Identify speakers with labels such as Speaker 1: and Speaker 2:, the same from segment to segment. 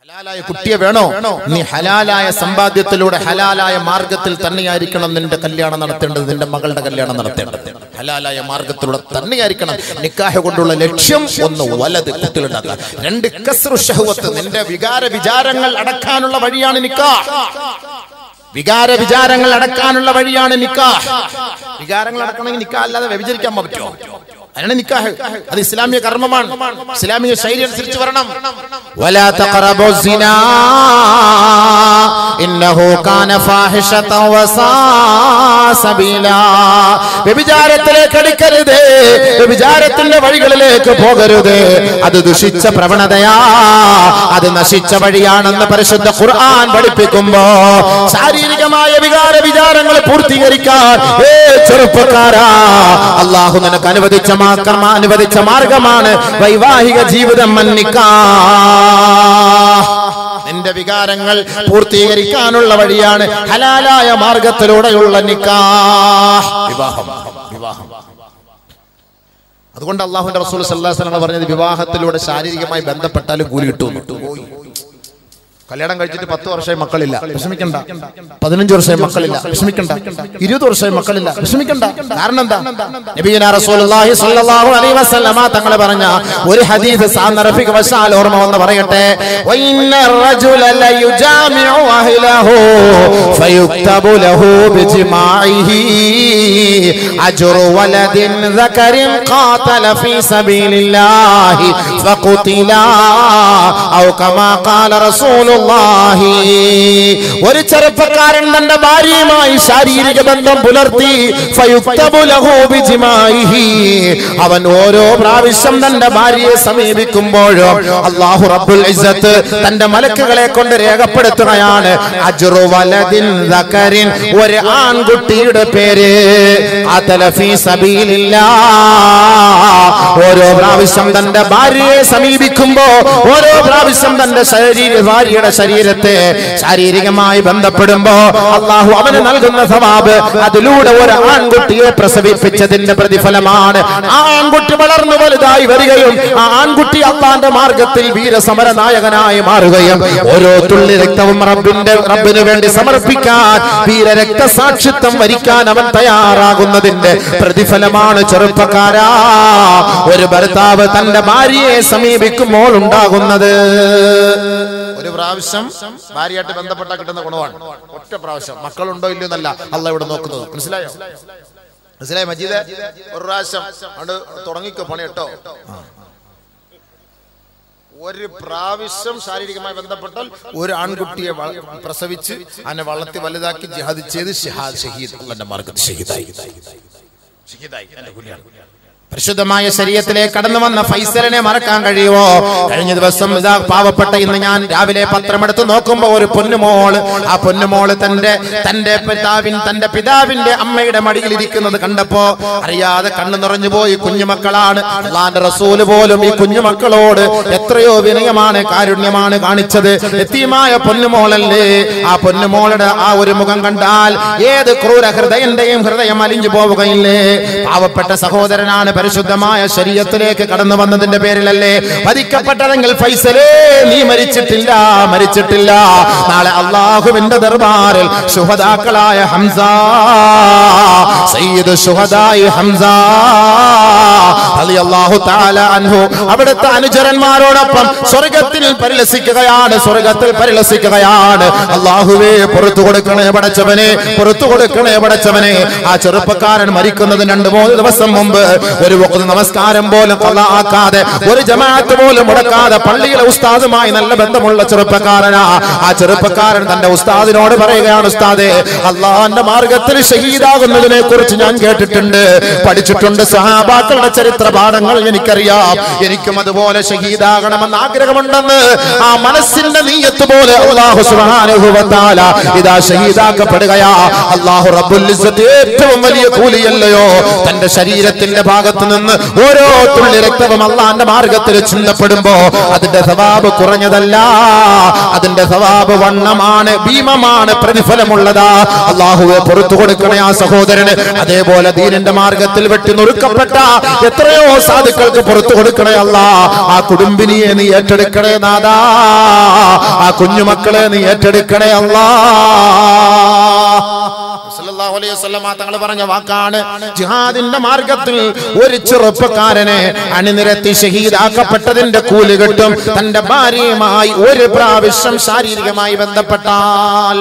Speaker 1: ഹലാലായ കുട്ടിയെ വേണോ നീ ഹലാലായ സമ്പാദ്യത്തിലൂടെ ഹലാലായ മാർഗത്തിൽ തന്നെയായിരിക്കണം നിന്റെ കല്യാണം നടത്തേണ്ടത് നിന്റെ മകളുടെ കല്യാണം നടത്തേണ്ടത് ഹലാലായ മാർഗത്തിലൂടെ തന്നെയായിരിക്കണം നിക്കാഹ കൊണ്ടുള്ള ലക്ഷ്യം ഒന്ന് വലത് കുട്ടികളുണ്ടാക്കുക രണ്ട് കസ്റു ഷഹ്വത്ത് നിന്റെ വികാര വിചാരങ്ങൾ അടക്കാനുള്ള വഴിയാണ് നിക്കാഹ് വികാര വിചാരങ്ങൾ അടക്കാനുള്ള വഴിയാണ് നിക്കാഹ് വികാരങ്ങൾ അടക്കണമെങ്കിൽ നിക്കാഹ് അല്ലാതെ വ്യഭിചരിക്കാൻ പറ്റുമോ അതിനാണ് നിക്കാഹ് അത് ഇസ്ലാമിക കർമ്മമാണ് ഇസ്ലാമിക ശൈലി അനുസരിച്ച് വരണം ولا تقربوا الزنا إنه كان فاحشة وساء سبيلا വ്യഭിചാരത്തിലേക്ക് അടുക്കരുത് വ്യഭിചാരത്തിന്റെ വഴികളിലേക്ക് പോകരുത് അത് ദുഷിച്ച പ്രവണതയാ അത് നശിച്ച വഴിയാണെന്ന് പരിശുദ്ധ ഖുർആൻ പഠിപ്പിക്കുമ്പോ ശാരീരികമായ വികാര വിചാരങ്ങൾ പൂർത്തീകരിക്കാൻ ഏ ചെറുപ്പക്കാരാ അള്ളാഹു നിനക്ക് അനുവദിച്ച മാർഗം അനുവദിച്ച മാർഗമാണ് വൈവാഹിക ജീവിതം മന്നിക്കാ നിന്റെ വികാരങ്ങൾ പൂർത്തീകരിക്കാനുള്ള വഴിയാണ് ഹലാലായ മാർഗത്തിലൂടെയുള്ള നിക്കാ വിവാഹം വിവാഹം അതുകൊണ്ട് അള്ളാഹുന്റെ റസൂൽ സല്ലല്ലാഹു അലൈഹി വസല്ലം പറഞ്ഞത് വിവാഹത്തിലൂടെ ശാരീരികമായി ബന്ധപ്പെട്ടാലും കൂലി കിട്ടും കല്യാണം കഴിച്ചിട്ട് പത്ത് വർഷമായി മക്കളില്ല വിഷമിക്കണ്ട പതിനഞ്ച് വർഷമായി മക്കളില്ല വിഷമിക്കണ്ട ഇരുപത് വർഷമായി മക്കളില്ല വിഷമിക്കണ്ട കാരണം എന്താ നബിയുനാ റസൂലുള്ളാഹി സ്വല്ലല്ലാഹു അലൈഹി വസല്ലമ തങ്ങൾ പറഞ്ഞ ഒരു ഹദീസ് സാന്ദർഭിക വശാൽ ഓർമ്മ വന്ന് പറയട്ടെ വഇന്ന റജുല ലയുജാമിഉ അഹ്ലഹു ഫയുക്തബു ലഹു ബിജിമാഇഹി അജ്റു വലദിൻ ദകരിൻ ഖാതല ഫീ സബീലില്ലാഹി ഫഖുതിലാ ഔ കമാ ഖാല റസൂലുള്ളാഹി ഒരു ചെറുപ്പക്കാരൻ തന്റെ ഭാര്യയുമായി ശാരീരിക ബന്ധം പുലർത്തി ഫയുക്തബു ലഹു ബിജിമാഇഹി അവൻ ഓരോ പ്രാവശ്യം തന്റെ ഭാര്യയെ സമീപിക്കുമ്പോഴും അല്ലാഹു റബ്ബുൽ ഇസ്സത്ത് തന്റെ മലക്കുകളെ കൊണ്ട് രേഖപ്പെടുത്തുകയാണ് അജ്റു വലദിൻ ദകരിൻ ഒരു ആൺകുട്ടിയുടെ പേര് ഖാതല ഫീ സബീലില്ലാഹ് ഓരോ പ്രാവശ്യം തന്റെ ഭാര്യയെ സമീപിക്കുമ്പോ ഓരോ പ്രാവശ്യം തന്റെ ശരീര ഭാര്യയുടെ ശരീരത്തെ ശാരീരികമായി ബന്ധപ്പെടുമ്പോ അള്ളാഹു അവന് നൽകുന്ന സവാബ് അതിലൂടെ ഒരു ആൺകുട്ടിയെ പ്രസവിപ്പിച്ചതിന്റെ പ്രതിഫലമാണ് ആ ആൺകുട്ടി വളർന്നു വലുതായി വരികയും ആ ആൺകുട്ടി അള്ളാന്റെ മാർഗത്തിൽ വീരസമര നായകനായി മാറുകയും ഓരോ തുള്ളി രക്തവും റബ്ബിന്റെ റബ്ബിന് വേണ്ടി സമർപ്പിക്കാൻ വീര രക്തസാക്ഷിത്വം വരിക്കാൻ അവൻ തയ്യാറാകുന്നതിന്റെ പ്രതിഫലമാണ് ചെറുപ്പക്കാരാ ഒരു ഭർത്താവ് തന്റെ ഭാര്യയെ സമീപിക്കുമ്പോൾ ഉണ്ടാകുന്നത് ഒരു പ്രാവശ്യം ഭാര്യയായിട്ട് ബന്ധപ്പെട്ട കിട്ടുന്ന ഗുണമാണ് ഒറ്റ പ്രാവശ്യം മക്കളുണ്ടോ ഇല്ലയോ എന്നല്ല അല്ല ഇവിടെ നോക്കുന്നത് മനസ്സിലായോ മനസ്സിലായോ മജീദ് ഒരു പ്രാവശ്യം അത് തുടങ്ങിക്കോ പണി കേട്ടോ ഒരു പ്രാവശ്യം ശാരീരികമായി ബന്ധപ്പെട്ടാൽ ഒരു ആൺകുട്ടിയെ വ- പ്രസവിച്ച് അതിനെ വളർത്തി വലുതാക്കി ജിഹാദ് ചെയ്ത് ഷിഹാദ് ഷഹീദ് അള്ളന്റെ മാർഗത്തിൽ ഷഹീദായി ഷഹീദായി എന്റെ കുഞ്ഞാണ് പരിശുദ്ധമായ ശരീരത്തിലേക്ക് കടന്നു വന്ന ഫൈസലിനെ മറക്കാൻ കഴിയുമോ കഴിഞ്ഞ ദിവസം ഇതാ പാവപ്പെട്ട ഇന്ന് ഞാൻ രാവിലെ പത്രമെടുത്ത് നോക്കുമ്പോ ഒരു പൊന്നുമോള് ആ പൊന്നുമോള് തന്റെ തന്റെ പിതാവിൻ തന്റെ പിതാവിന്റെ അമ്മയുടെ മടിയിൽ ഇരിക്കുന്നത് കണ്ടപ്പോ അറിയാതെ കണ്ണു നിറഞ്ഞു പോയി കുഞ്ഞുമക്കളാണ് അള്ളാന്റെ റസൂല് പോലും ഈ കുഞ്ഞുമക്കളോട് എത്രയോ വിനയമാണ് കാരുണ്യമാണ് കാണിച്ചത് എത്തിയമായ പൊന്നുമോളല്ലേ ആ പൊന്നുമോളുടെ ആ ഒരു മുഖം കണ്ടാൽ ഏത് ക്രൂര ഹൃദയന്റെയും ഹൃദയം അലിഞ്ഞു പോവുകയില്ലേ പാവപ്പെട്ട സഹോദരനാണ് പരിശുദ്ധമായ ശരീരത്തിലേക്ക് കടന്നു വന്നതിന്റെ പേരിലല്ലേ വധിക്കപ്പെട്ടതെങ്കിൽ ഫൈസലേ നീ മരിച്ചിട്ടില്ല മരിച്ചിട്ടില്ല നാളെ അള്ളാഹുവിന്റെ ദർബാറിൽ ശുഹദാക്കളായ ഹംസ സയ്യിദ് ശുഹദായി ഹംസ റളിയല്ലാഹു തആല അൻഹു അവിടുത്തെ അനുചരന്മാരോടൊപ്പം സ്വർഗത്തിൽ പരിലസിക്കുകയാണ് സ്വർഗത്തിൽ പരിലസിക്കുകയാണ് അള്ളാഹുവേ പുറത്തു കൊടുക്കണേ പടച്ചവനെ പുറത്തു കൊടുക്കണേ പടച്ചവനെ ആ ചെറുപ്പക്കാരൻ മരിക്കുന്നതിന് രണ്ട് മൂന്ന് ദിവസം മുമ്പ് ഒരു വഖ്ത് നമസ്കാരം പോലും ഖളാ ആക്കാതെ ഒരു ജമാഅത്ത് പോലും മുടക്കാതെ പള്ളിയിലെ ഉസ്താദുമായി നല്ല ബന്ധമുള്ള ചെറുപ്പക്കാരനാ ആ ചെറുപ്പക്കാരൻ തന്റെ ഉസ്താദിനോട് പറയുകയാണ് ഉസ്താദെ അള്ളാന്റെ മാർഗത്തിൽ ഷഹീദാകുന്നതിനെ കുറിച്ച് ഞാൻ കേട്ടിട്ടുണ്ട് പഠിച്ചിട്ടുണ്ട് സഹാബാക്കളുടെ ചരിത്ര പാഠങ്ങൾ എനിക്കറിയാം എനിക്കും അതുപോലെ ഷഹീദാകണമെന്ന് ആഗ്രഹമുണ്ടെന്ന് ആ മനസ്സിന്റെ നീയത്ത് പോലെ അള്ളാഹു സുബ്ഹാനഹു വ തആല ഇതാ ഷഹീദാക്കപ്പെടുകയാ അള്ളാഹു റബ്ബുൽ ഇസ്സത്ത് ഏറ്റവും വലിയ കൂലിയല്ലയോ തന്റെ ശരീരത്തിന്റെ ഭാഗത്ത് നിന്ന് ഓരോ തുള്ളി രക്തവും അള്ളാന്റെ മാർഗത്തിൽ ചിന്തപ്പെടുമ്പോ അതിന്റെ സവാബ് കുറഞ്ഞതല്ല അതിന്റെ സവാബ് വണ്ണമാണ് ഭീമമാണ് പ്രതിഫലമുള്ളതാ അള്ളാഹുവെ പുറത്തു കൊടുക്കണേ ആ സഹോദരന് അതേപോലെ ദീനിന്റെ മാർഗത്തിൽ വെട്ടി നുറുക്കപ്പെട്ട എത്രയോ സാധുക്കൾക്ക് പുറത്തു കൊടുക്കണേ അല്ല ആ കുടുംബിനിയെ നീ ഏറ്റെടുക്കണേ നാദാ ആ ആ കുഞ്ഞുമക്കളെ നീ ഏറ്റെടുക്കണേ അല്ലാ സല്ലല്ലാഹു അലൈഹി വസല്ലമ തങ്ങൾ പറഞ്ഞ വാക്കാണ് ജിഹാദിന്റെ മാർഗത്തിൽ ഒരു ചെറുപ്പക്കാരനെ അണിനിരത്തി ഷഹീദാക്കപ്പെട്ടതിന്റെ കൂലി കിട്ടും തന്റെ ഭാര്യയുമായി ഒരു പ്രാവശ്യം ശാരീരികമായി ബന്ധപ്പെട്ടാൽ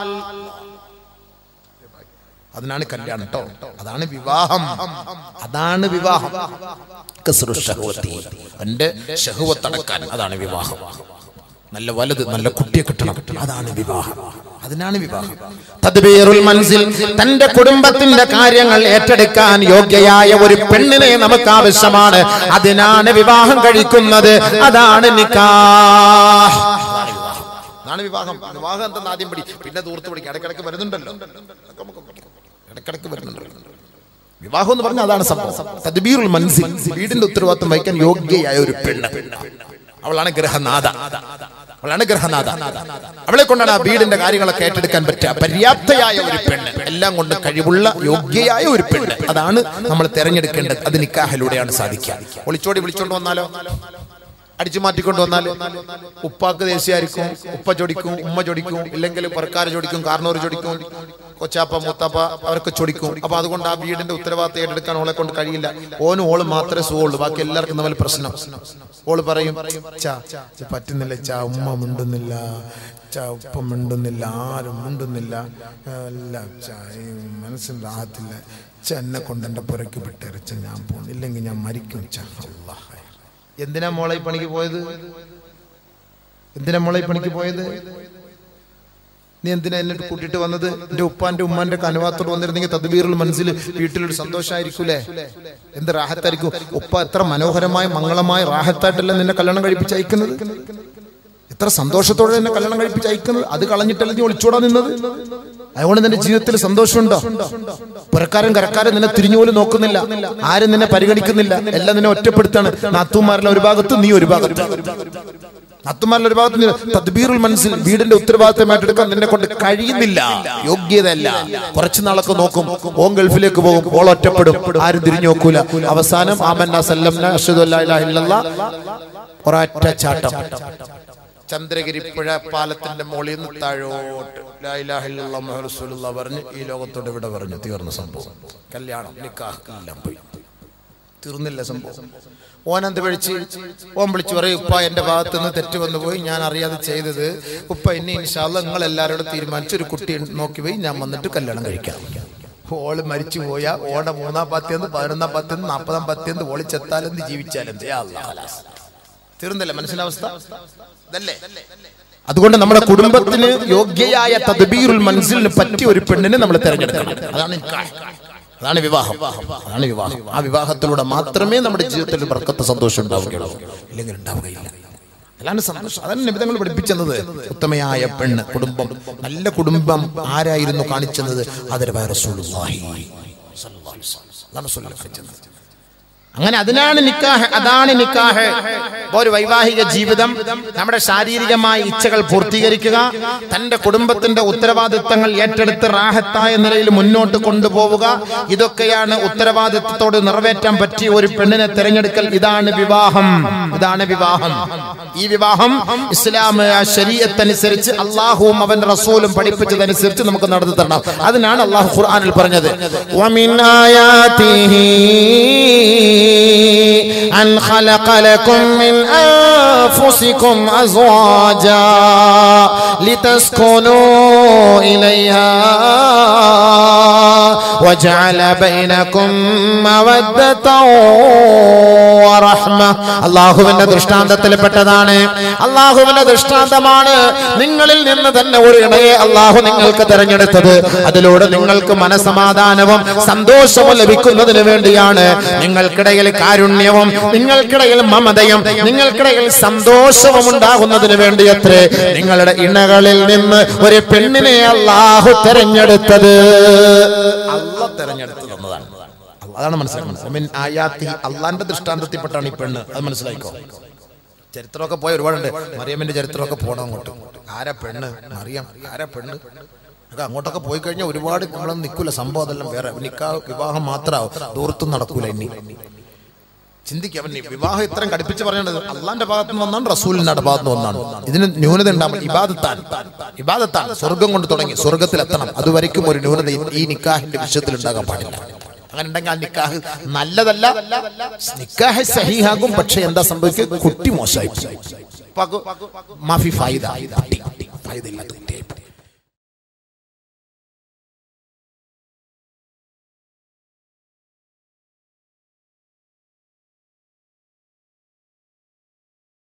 Speaker 1: അതിനാണ് കല്യാണം കേട്ടോ അതാണ് വിവാഹം അതാണ് വിവാഹം കസ്റു ഷഹ്വത്തി. എന്റെ ഷഹുവത്തടക്കാൻ അതാണ് വിവാഹം നല്ല വലുത് നല്ല കുട്ടിയെ കിട്ടണം അതാണ് വിവാഹം അതിനാണ് വിവാഹം തദ്ബീറുൽ മൻസിൽ തന്റെ കുടുംബത്തിന്റെ കാര്യങ്ങൾ ഏറ്റെടുക്കാൻ യോഗ്യയായ ഒരു പെണ്ണിനെ നമുക്ക് ആവശ്യമാണ് അതിനാണ് വിവാഹം കഴിക്കുന്നത് അതാണ് നിക്കാഹ് അതാണ് വിവാഹം വിവാഹം എന്തെന്ന് ആദ്യം പിടി പിന്നെ ദൂർത്ത് പിടിക്കും ഇടക്കിടക്ക് വരുന്നുണ്ടല്ലോ അതൊക്കെ നമുക്ക് പഠിക്കാം. ഇടക്കിടക്ക് വരുന്നുണ്ടല്ലോ വിവാഹം എന്ന് പറഞ്ഞാൽ അതാണ് സംഭവം തദ്ബീറുൽ മൻസിൽ വീടിന്റെ ഉത്തരവാദിത്വം വഹിക്കാൻ യോഗ്യയായ ഒരു പെണ്ണ് അവളാണ് ഗ്രഹനാഥ അവളാണ് ഗ്രഹനാഥ അവളെ കൊണ്ടാണ് ആ വീടിന്റെ കാര്യങ്ങളൊക്കെ ഏറ്റെടുക്കാൻ പറ്റുക പര്യാപ്തയായ ഒരു പെണ്ണ് എല്ലാം കൊണ്ട് കഴിവുള്ള യോഗ്യയായ ഒരു പെണ്ണ് അതാണ് നമ്മൾ തെരഞ്ഞെടുക്കേണ്ടത് അത് നിക്കാഹിലൂടെയാണ് സാധിക്കുക ഒളിച്ചോടി വിളിച്ചോണ്ട് വന്നാലോ അടിച്ചു മാറ്റിക്കൊണ്ട് വന്നാൽ ഉപ്പാക്ക് ദേശീയായിരിക്കും ഉപ്പ ചൊടിക്കും ഉമ്മ ചൊടിക്കും ഇല്ലെങ്കിൽ പുറക്കാർ ചൊടിക്കും കാർണൂർ ചൊടിക്കും കൊച്ചാപ്പ മൂത്താപ്പ അവർക്ക് ചൊടിക്കും അപ്പൊ അതുകൊണ്ട് ആ വീടിന്റെ ഉത്തരവാദിത്തം ഏറ്റെടുക്കാൻ ഓളെ കൊണ്ട് കഴിയില്ല ഓനും ഓള് മാത്രമേ സുഖമുള്ളൂ ബാക്കി എല്ലാവർക്കും തമ്മിൽ പ്രശ്നം ഓള് പറയും ചാ ഇത് പറ്റുന്നില്ല ചാ ഉമ്മ മിണ്ടുന്നില്ല ചാ ഉപ്പ മിണ്ടുന്നില്ല ആരും മിണ്ടുന്നില്ല എല്ലാം ചാ ഈ മനസ്സിന് റാഹത്തില്ല ച എന്നെ കൊണ്ട് എൻ്റെ പുറയ്ക്ക് വിട്ടരച്ച ഞാൻ പോകുന്നു ഇല്ലെങ്കിൽ ഞാൻ മരിക്കും ചാ അല്ലാഹ് എന്തിനാ മോളെ ഈ പണിക്ക് പോയത് എന്തിനാ മോളെ ഈ പണിക്ക് പോയത് നീ എന്തിനാ എന്നെ കൂട്ടിയിട്ട് വന്നത് എന്റെ ഉപ്പാന്റെ ഉമ്മാന്റെ കനുവാത്തോട് വന്നിരുന്നെങ്കിൽ തദ്ബീറുൽ മനസ്സിൽ വീട്ടിലൊരു സന്തോഷമായിരിക്കൂലേ എന്ത് റാഹത്തായിരിക്കും ഉപ്പ എത്ര മനോഹരമായ മംഗളമായ റാഹത്തായിട്ടല്ല നിന്നെ കല്യാണം കഴിപ്പിച്ച് അയക്കുന്നത് എത്ര സന്തോഷത്തോടെ എന്നെ കല്യാണം കഴിപ്പിച്ച് അയക്കുന്നത് അത് കളഞ്ഞിട്ടല്ല നീ ഒളിച്ചോടാ നിന്നത് അതുകൊണ്ട് നിന്റെ ജീവിതത്തിൽ സന്തോഷമുണ്ടോ പുറക്കാരൻ കരക്കാരൻ നിന്നെ തിരിഞ്ഞുപോലും നോക്കുന്നില്ല ആരും നിന്നെ പരിഗണിക്കുന്നില്ല എല്ലാം നിന്നെ ഒറ്റപ്പെടുത്താണ് നാത്തുമാരിലെ ഒരു ഭാഗത്ത് നീ ഒരു ഭാഗത്ത് നാത്തുമാരിലെ ഒരു ഭാഗത്ത് നീ തദ്ബീറുൽ മനസ്സിൽ വീടിന്റെ ഉത്തരവാദിത്തം ഏറ്റെടുക്കാൻ നിന്നെ കൊണ്ട് കഴിയുന്നില്ല യോഗ്യതയല്ല കുറച്ചു നാളൊക്കെ നോക്കും ഓൻ ഗൾഫിലേക്ക് പോകും ഓൾ ഒറ്റപ്പെടും ആരും തിരിഞ്ഞു നോക്കൂല അവസാനം ആമന്ന സല്ലംന അഷ്ഹദു അല്ലാ ഇലാഹ ഇല്ലല്ലാ ഒരൊറ്റ ചാട്ടം ചന്ദ്രഗിരി പുഴ പാലത്തിന്റെ മുകളിൽ നിന്ന് താഴോട്ട് ലാ ഇലാഹ ഇല്ലല്ലാഹ് മുഹമ്മദ് റസൂലുള്ളാഹ് പറഞ്ഞ് ഈ ലോകത്തോട് ഇവിടെ പറഞ്ഞു തീർന്ന സംഭവം കല്യാണം നിക്കാഹ് എല്ലാം പോയി തീർന്നില്ല സംഭവം ഓനെന്ത് വിളിച്ച് ഓൻ വിളിച്ചു പറയും ഉപ്പ എന്റെ ഭാഗത്ത് നിന്ന് തെറ്റ് വന്നു പോയി ഞാൻ അറിയാതെ ചെയ്തത് ഉപ്പ ഇനി ഇൻഷാല്ല നിങ്ങൾ എല്ലാവരോടും തീരുമാനിച്ച് ഒരു കുട്ടി നോക്കി പോയി ഞാൻ വന്നിട്ട് കല്യാണം കഴിക്കാം ഓള് മരിച്ചു പോയാ ഓടെ മൂന്നാം പത്തിയെന്ന് പതിനൊന്നാം പത്തിയെന്ന് നാൽപ്പതാം പത്തിയെന്ന് ഓളി ചെത്താലെന്ന് ജീവിച്ചാലെന്ത് യാ അല്ലാ, ഖലാസ്. തീർന്നില്ല മനസ്സിന്റെ അവസ്ഥ ഇതല്ലേ അതുകൊണ്ട് നമ്മുടെ കുടുംബത്തിന് യോഗ്യയായ തദ്ബീറുൽ മനസ്സിലിന് പറ്റിയ ഒരു പെണ്ണിനെ നമ്മൾ തിരഞ്ഞെടുക്കണം അതാണ് നിക്കാഹ്. അതാണ് വിവാഹം അതാണ് വിവാഹം ആ വിവാഹത്തിലൂടെ മാത്രമേ നമ്മുടെ ജീവിതത്തിൽ ഒരു ബർക്കത്ത് സന്തോഷം ഉണ്ടാവുകയുള്ളൂ ഇല്ലെങ്കിൽ ഉണ്ടാവുകയില്ല അതാണ് സന്തോഷം അതാണ് നിമിതങ്ങൾ പഠിപ്പിച്ചത് ഉത്തമയായ പെണ്ണ് കുടുംബം നല്ല കുടുംബം ആരായിരുന്നു കാണിച്ചത് അതിന് റസൂലുള്ളാഹി സ്വല്ലല്ലാഹു അലൈഹി വസല്ലം. അതാണ് റസൂലുള്ളാഹി കാണിച്ചത്. അങ്ങനെ അതിനാണ് നിക്കാഹ് അതാണ് നിക്കാഹ് അപ്പോ ഒരു വൈവാഹിക ജീവിതം നമ്മുടെ ശാരീരികമായ ഇച്ഛകൾ പൂർത്തീകരിക്കുക തന്റെ കുടുംബത്തിന്റെ ഉത്തരവാദിത്തങ്ങൾ ഏറ്റെടുത്ത് റാഹത്തായ നിലയിൽ മുന്നോട്ട് കൊണ്ടുപോവുക ഇതൊക്കെയാണ് ഉത്തരവാദിത്തത്തോട് നിറവേറ്റാൻ പറ്റിയ ഒരു പെണ്ണിനെ തിരഞ്ഞെടുക്കൽ ഇതാണ് വിവാഹം ഇതാണ് വിവാഹം ഈ വിവാഹം ഇസ്ലാം ശരീരത്തനുസരിച്ച് അള്ളാഹുവും അവൻ റസൂലും പഠിപ്പിച്ചതനുസരിച്ച് നമുക്ക് നടന്നു തരണം അതിനാണ് അള്ളാഹു ഖുർആനിൽ പറഞ്ഞത് ومن آياته أن خلق لكم من أنفسكم أزواجا لتسكنوا إليها وجعل بينكم مودة ورحمة അള്ളാഹുവിന്റെ ദൃഷ്ടാന്തത്തിൽപ്പെട്ടതാണ് അള്ളാഹുവിന്റെ ദൃഷ്ടാന്തമാണ് നിങ്ങളിൽ നിന്ന് തന്നെ ഒരു ഇണയെ അള്ളാഹു നിങ്ങൾക്ക് തെരഞ്ഞെടുത്തത് അതിലൂടെ നിങ്ങൾക്ക് മനസമാധാനവും സന്തോഷവും ലഭിക്കുന്നതിന് വേണ്ടിയാണ് നിങ്ങൾക്കിടയിൽ കാരുണ്യവും നിങ്ങൾക്കിടയിൽ മമതയും നിങ്ങൾക്കിടയിൽ സന്തോഷവും ഉണ്ടാകുന്നതിന് വേണ്ടി അത്രേ നിങ്ങളുടെ ഇണകളിൽ നിന്ന് ഒരു പെണ്ണിനെ അള്ളാഹു തെരഞ്ഞെടുത്തത് അല്ല തെരഞ്ഞെടുത്തു തന്നതാണ് അതാണ് മനസ്സിലാക്കുന്നത് ആയാത്തി അള്ളാന്റെ ദൃഷ്ടാന്തത്തിൽപ്പെട്ടാണ് ഈ പെണ്ണ് അത് മനസ്സിലായിക്കോ ചരിത്രമൊക്കെ പോയ ഒരുപാടുണ്ട് മറിയമ്മിന്റെ ചരിത്രമൊക്കെ പോകണം അങ്ങോട്ട് ആരാ പെണ്ണ് മറിയം ആരാ പെണ്ണ് ഒക്കെ അങ്ങോട്ടൊക്കെ പോയി കഴിഞ്ഞാൽ ഒരുപാട് നമ്മളൊന്നും നിൽക്കൂല സംഭവം അതെല്ലാം വേറെ നിക്കാ വിവാഹം മാത്രമാവും ദൂരത്തും നടക്കൂല ഇനി ചിന്തിക്കുക അവൻ ഈ വിവാഹം ഇത്രയും കടുപ്പിച്ച് പറയേണ്ടത് അള്ളാന്റെ ഭാഗത്ത് നിന്ന് വന്നാണ് റസൂലിന്റെ ഭാഗത്ത് നിന്ന് വന്നാണ് ഇതിന് ന്യൂനത ഉണ്ടാവും ഇബാദത്താണ് ഇബാദത്താണ് സ്വർഗം കൊണ്ട് തുടങ്ങി സ്വർഗത്തിലെത്തണം അതുവരയ്ക്കും ഒരു ന്യൂനത ഈ- ഈ നിക്കാഹിന്റെ വിഷയത്തിൽ ഉണ്ടാകാൻ പാടില്ല അങ്ങനെ ഉണ്ടെങ്കിൽ ആ നിക്കാഹ് നല്ലതല്ല നിക്കാഹ് സഹിയാകും പക്ഷെ എന്താ സംഭവിക്കുക കുട്ടി മോശമായി പോകും. ഉപ്പാക്ക് മാഫി ഫായിദ കുട്ടി ഫായിദ ഇല്ലാത്ത കുട്ടിയായി പോകും.